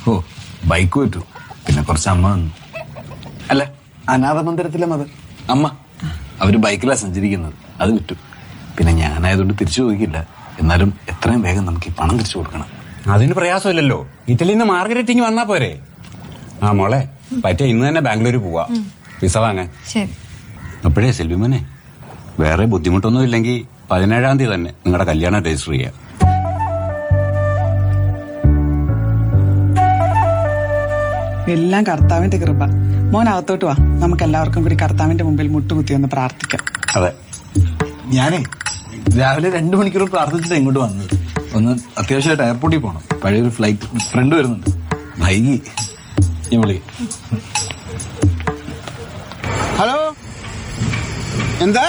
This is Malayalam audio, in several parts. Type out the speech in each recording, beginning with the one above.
ഓ ബൈക്ക് പറ്റൂ പിന്നെ കുറച്ച് അമ്മ വന്നു അല്ല അനാഥ മന്ദിരത്തിലെ മത അമ്മ അവര് ബൈക്കിലാ സഞ്ചരിക്കുന്നത് അത് വിറ്റു പിന്നെ ഞാനായതുകൊണ്ട് തിരിച്ചു ചോദിക്കില്ല എന്നാലും എത്രയും വേഗം നമുക്ക് ഈ പണം തിരിച്ചു കൊടുക്കണം അതിന് പ്രയാസമില്ലല്ലോ ഇറ്റലിയിൽ നിന്ന് മാർഗരറ്റിങ് വന്നാ പോരെ ആ മോളെ പറ്റിയ ഇന്ന് തന്നെ ബാംഗ്ലൂർ പോവാ വിസ വാങ്ങാൻ ശരി അപ്പോഴേ സെൽവിമോനെ വേറെ ബുദ്ധിമുട്ടൊന്നും ഇല്ലെങ്കിൽ പതിനേഴാം തീയതി തന്നെ നിങ്ങളുടെ കല്യാണം രജിസ്റ്റർ ചെയ്യാം എല്ലാം കർത്താവിന്റെ കൃപ മോൻ അകത്തോട്ട് വാ നമുക്ക് എല്ലാവർക്കും കൂടി കർത്താവിന്റെ മുമ്പിൽ മുട്ടുകുത്തി ഒന്ന് പ്രാർത്ഥിക്കാം അതെ ഞാനേ രാവിലെ രണ്ടു മണിക്കൂർ പ്രാർത്ഥിച്ചിട്ട് ഇങ്ങോട്ട് വന്നത് ഒന്ന് അത്യാവശ്യമായിട്ട് എയർപോർട്ടിൽ പോകണം പഴയൊരു ഫ്ലൈറ്റ് ഫ്രണ്ട് വരുന്നുണ്ട് വൈകി ഞാൻ വിളി ഹലോ എന്താ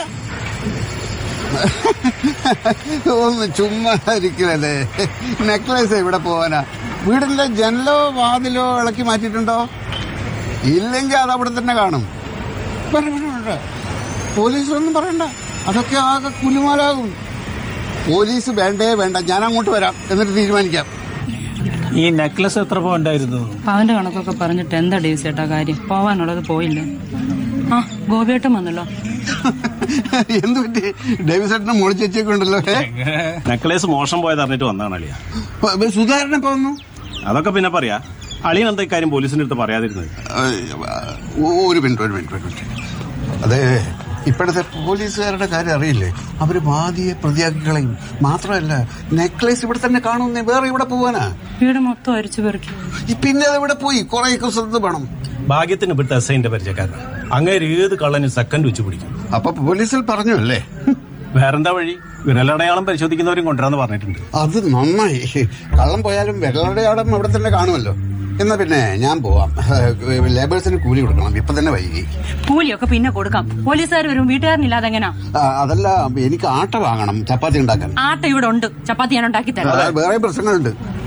ഒന്ന് ചുമ്മാ ഇരിക്കലല്ലേ നെക്ലേസ് എവിടെ പോവാനാ വീടിന്റെ ജനലോ വാതിലോ ഇളക്കി മാറ്റിയിട്ടുണ്ടോ ഇല്ലെങ്കിൽ അത് അവിടെ തന്നെ കാണും വേണ്ട, വേണ്ട, വേണ്ട. പോലീസിലൊന്നും പറയണ്ട അതൊക്കെ ആകെ കുലുമാലാകും പോലീസ് വേണ്ടേ വേണ്ട ഞാൻ അങ്ങോട്ട് വരാം എന്നിട്ട് തീരുമാനിക്കാം ഈ നെക്ലസ് എത്ര പോണ്ടായിരുന്നു അവന്റെ കണക്കൊക്കെ പറഞ്ഞിട്ട് എന്താ ഡേവി ചേട്ടാ കാര്യം പോവാനുള്ളത് പോയില്ലേ ആ ഗോപിയേട്ടൻ വന്നല്ലോ എന്ത് പറ്റി ഡേവിസേട്ടനെ മോളി ചേച്ചിയൊക്കെ ഉണ്ടല്ലോ ഏ? നെക്ലേസ് മോശം പോയത് അറിഞ്ഞിട്ട് വന്നതാണ് അളിയ ഇപ്പൊ സുധാകരൻ ഇപ്പൊ വന്നു അതൊക്കെ പിന്നെ പറയാ അളിയൻ എന്താ ഇക്കാര്യം പോലീസിന്റെ അടുത്ത് പറയാതിരുന്നത് ഏഹ്, ഒരു മിനിറ്റ് ഒരു മിനിറ്റ് ഒരു മിനിറ്റ് അതെ ഇപ്പോഴത്തെ പോലീസുകാരുടെ കാര്യം അറിയില്ലേ അവര് വാദിയെ പ്രതിയാക്കി കളയും മാത്രമല്ല നെക്ലേസ് ഇവിടെ തന്നെ കാണുന്നേ വേറെ ഇവിടെ പോവാനാ വീട് മൊത്തം അരിച്ചു പെറുക്കി ഈ പിന്നെ അത് ഇവിടെ പോയി കുറെ ശ്രദ്ധ വേണം ഭാഗ്യത്തിന് ഇവിടുത്തെ എസ് ഐന്റെ പരിചയക്കാരനാണ് അങ്ങേര് ഏത് കള്ളനും സെക്കൻഡ് വെച്ച് പിടിക്കും അപ്പൊ പോലീസിൽ പറഞ്ഞു അല്ലേ വേറെന്താ വഴി വിരലടയാളം പരിശോധിക്കുന്നവരും കൊണ്ടുവരാന്ന് പറഞ്ഞിട്ടുണ്ട് അത് നന്നായി കള്ളം പോയാലും വെള്ളടയാടം അവിടെ തന്നെ കാണുമല്ലോ എന്നാ പിന്നെ ഞാൻ പോവാം ലേബേഴ്സിന് കൂലി കൊടുക്കണം ഇപ്പൊ തന്നെ വൈകി കൂലിയൊക്കെ പിന്നെ കൊടുക്കാം പോലീസുകാർ വരും വീട്ടുകാരനില്ലാതെ എങ്ങനാ ആ, അതല്ല എനിക്ക് ആട്ട വാങ്ങണം ചപ്പാത്തി ഉണ്ടാക്കാൻ ആട്ട ഇവിടെ ഉണ്ട് ചപ്പാത്തി ഞാൻ ഉണ്ടാക്കി തരാം അതായത് വേറെ പ്രശ്നങ്ങളുണ്ട്